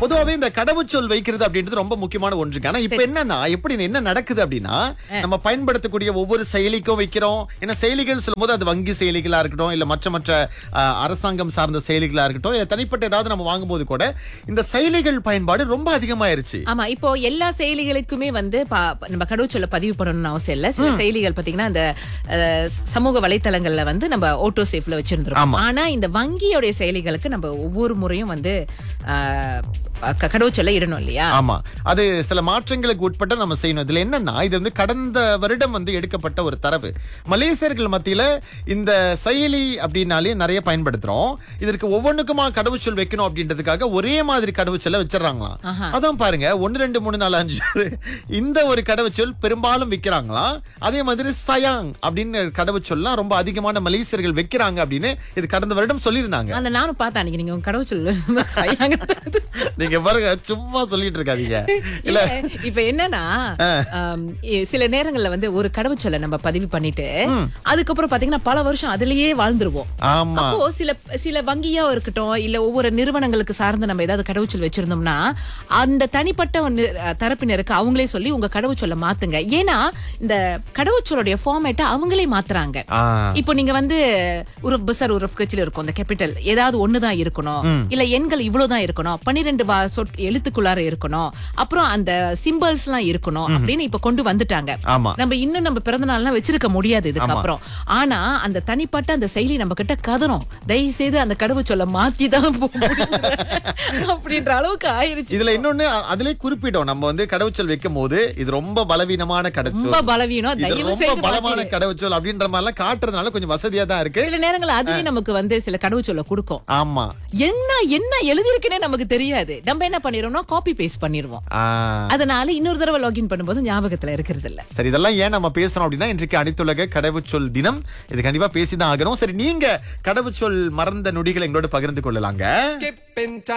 பொதுவாவே இந்த கடவுச்சொல் வைக்கிறது அப்படின்றது ரொம்ப முக்கியமான ஒன்றுங்க ஆனா இப்ப என்னன்னா எப்படி என்ன நடக்குது அப்படின்னா நம்ம பயன்படுத்தக்கூடிய ஒவ்வொரு செயலிக்கும் வைக்கிறோம் ஏன்னா செயலிகள் சொல்லும்போது அது வங்கி செயலிகளா இருக்கட்டும் இல்ல மற்ற மற்ற அஹ், அரசாங்கம் சார்ந்த செயலிகளா இருக்கட்டும் இல்ல தனிப்பட்ட ஏதாவது நம்ம வாங்கும்போது கூட இந்த செயலிகள் பயன்பாடு ரொம்ப அதிகமாயிருச்சு ஆமா இப்போ எல்லா செயலிகளுக்குமே வந்து பா- நம்ம கடவுச்சொல்ல பதிவு பண்ணணும்னு அவசியம் இல்ல சில செயலிகள் பாத்தீங்கன்னா இந்த அஹ், சமூக வலைத்தளங்கள்ல வந்து நம்ம ஆட்டோ சேஃப்ல வச்சிருந்திருக்கோம் ஆமா. ஆனா இந்த வங்கியோடைய செயலிகளுக்கு நம்ம ஒவ்வொரு முறையும் வந்து அஹ், க- கடவுச்சொல்ல இடணும் இல்லையா ஆமா அது சில மாற்றங்களுக்கு உட்பட்ட நம்ம செய்யணும் இதுல என்னன்னா இது வந்து கடந்த வருடம் வந்து எடுக்கப்பட்ட ஒரு தரவு மலேசியர்கள் மத்தியில இந்த செயலி அப்படின்னாலே நிறைய பயன்படுத்துறோம் இதற்கு ஒவ்வொன்றுக்குமா கடவுச்சொல் வைக்கணும் அப்படின்றதுக்காக ஒரே மாதிரி கடவுச்சொல்ல வச்சிடறாங்களாம் அதான் பாருங்க ஒன்னு ரெண்டு மூணு நாலு அஞ்சு ஆறு. இந்த ஒரு கடவுச்சொல் பெரும்பாலும் விக்கிறாங்களாம் அதே மாதிரி சயாங் அப்படின்னு கடவுச்சொல்லாம் ரொம்ப அதிகமான மலேசியர்கள் வைக்கிறாங்க அப்படின்னு இது கடந்த வருடம் சொல்லியிருந்தாங்க அந்த நானும் பார்த்தேன் அன்னைக்கு நீங்க உங்க கடவுச்சொல்ல சரியாங்க நீங்க பாருங்க சும்மா சொல்லிட்டு இருக்காதீங்க இல்ல இல்ல, இப்ப என்னன்னா ஆம், இ- சில நேரங்கள்ல வந்து ஒரு கடவுச்சொல்ல நம்ம பதிவு பண்ணிட்டு அதுக்கப்புறம் பாத்தீங்கன்னா பல வருஷம் அதுலயே வாழ்ந்துருவோம் ஆமா அப்போ சில சில வங்கியா இருக்கட்டும் இல்ல ஒவ்வொரு நிறுவனங்களுக்கு சார்ந்து நம்ம ஏதாவது கடவுச்சொல் வச்சிருந்தோம்னா அந்த தனிப்பட்ட நி- தரப்பினருக்கு அவங்களே சொல்லி உங்க கடவுச்சொல்ல மாத்துங்க ஏன்னா இந்த கடவுச்சொல்லுடைய ஃபார்மேட்டை அவங்களே மாத்துறாங்க ஆ இப்போ நீங்க வந்து உருஃப் பசார் உருஃப் கட்சியில இருக்கும் அந்த கேபிட்டல் ஏதாவது ஒண்ணுதான் இருக்கணும் இல்ல எண்கள் இவ்வளவுதான் இருக்கணும் பன்னிரெண்டு வா- சொற் எழுத்துக்குள்ளார இருக்கணும் அப்புறம் அந்த சிம்பிள்ஸ் எல்லாம் இருக்கணும் அப்படின்னு இப்ப கொண்டு வந்துட்டாங்க ஆமா நம்ம இன்னும் நம்ம பிறந்த நாள்லாம் வச்சிருக்க முடியாது இதுக்கப்புறம் ஆனா அந்த தனிப்பட்ட அந்த செயலி நம்ம கிட்ட கதறும் தயவு செய்து அந்த கடவுச்சொல்ல மாத்தி தான் அப்படின்ற அளவுக்கு ஆயிருச்சு இதுல இன்னொன்னு அ- அதிலே குறிப்பிட்டோம் நம்ம வந்து கடவுச்சொல் வைக்கும் போது இது ரொம்ப பலவீனமான ரொம்ப கடவுச்சொல் பலவீனம் இது தயவு ரொம்ப செய்து பலமான மாத்தி- கடவுச்சொல் அப்படின்ற மாதிரி எல்லாம் காட்டுறதுனால கொஞ்சம் வசதியா தான் இருக்கு சில நேரங்கள் அதுவே நமக்கு வந்து சில கடவுச்சொல்ல கொடுக்கும் ஆமா என்ன என்ன எழுதியிருக்குன்னே நமக்கு தெரியாது நம்ம என்ன பண்ணிடுறோம்னா காப்பி பேஸ்ட் பண்ணிடுவோம் ஆ, அதனால இன்னொரு தடவை லாகின் பண்ணும்போது ஞாபகத்துல இருக்கிறது இல்ல சரி இதெல்லாம் ஏன் நம்ம பேசுறோம் அப்படின்னா இன்றைக்கு அனைத்துலக கடவுச்சொல் தினம் இது கண்டிப்பா பேசிதான் ஆகணும் சரி நீங்க கடவுச்சொல் மறந்த நொடிகளை எங்களோட பகிர்ந்து கொள்ளலாங்க Skip in time.